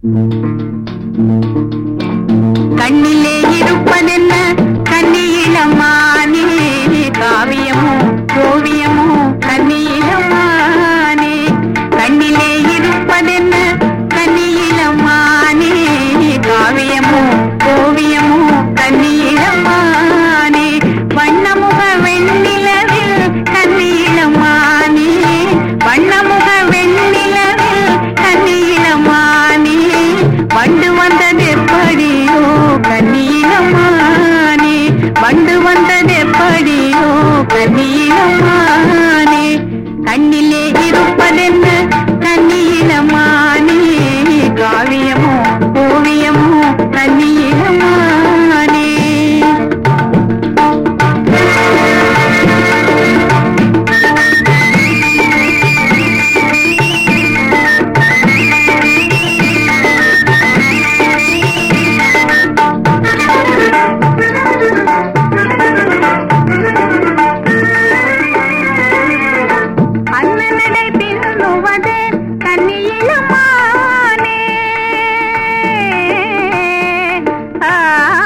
கண்ணிலே இருப்பதென்ன கண்ணியிலம்மானே காவியமோ ஓவியமோ கண்ணியிலம்மானே கண்ணிலே இருப்பதென்ன கண்ணியிலம்மானே காவியமோ ஓவியமோ கண்ணியிலம்மானே வண்ணமுக வெண்ணிலவில் கண்ணியிலம்மானே வண்ணமுக வெண்ணிலவில் கண்ணியிலம்மானே வண்டு வந்தது எப்படியோ கண்ணியிலம்மானே வண்டு வந்தது எப்படியோ கண்ணியிலம்மானே கண்ணிலே இருப்பதென்ன கண்ணியிலம்மானே காவியமோ ஓவியமோ கண்ணியிலம்மானே அண்ணனடை பின்னுவது கண்ணியிலமானே ஆ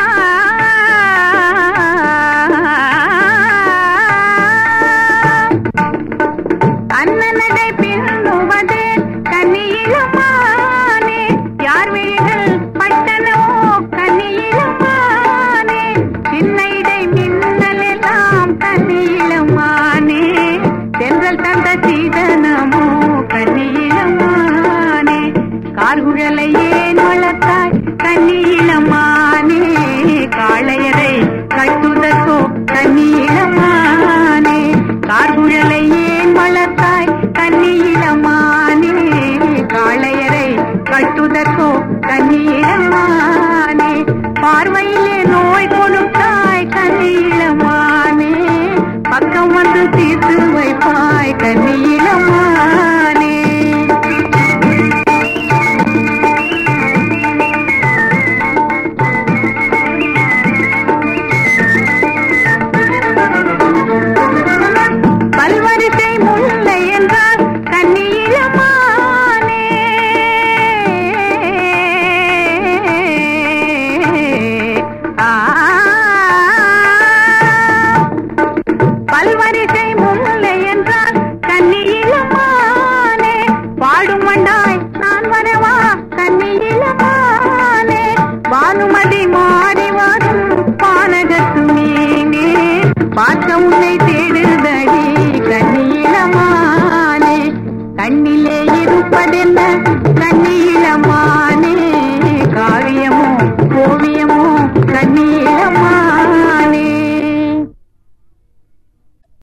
அண்ணனடை பின்னுவது கண்ணியிலமானே யார் விழிகள் பட்டனமோ கண்ணியிலமானே சின்ன இடை மின்னல் எல்லாம் கண்ணியிலமானே தென்றல் தந்த சீதனமோ கண்ணியிலமானே கார்குழலை ஏன் வளர்த்தாய் கண்ணியிலமானே காளையரை கட்டுதற்கோ கண்ணியிலமானே கார்குழலை ஏன் வளர்த்தாய் கண்ணியிலமானே காளையரை கட்டுதற்கோ கண்ணியிலமானே பார்வையிலே நோய் கொடுத்தாய் கண்ணியிலமானே பக்கம் வந்து தீர்த்து வைப்பாய் கண்ணியிலமானே பல்வரிசை முல்லை என்றால் கண்ணியிலமானே ஆ பல்வரிசை முல்லை என்றால் கண்ணியிலமானே பாடும் வண்டாய் நான் வரவா கண்ணியிலமானே பானுமதி மாறி வரும் பானகத்து மீனே பார்க்க உன்னை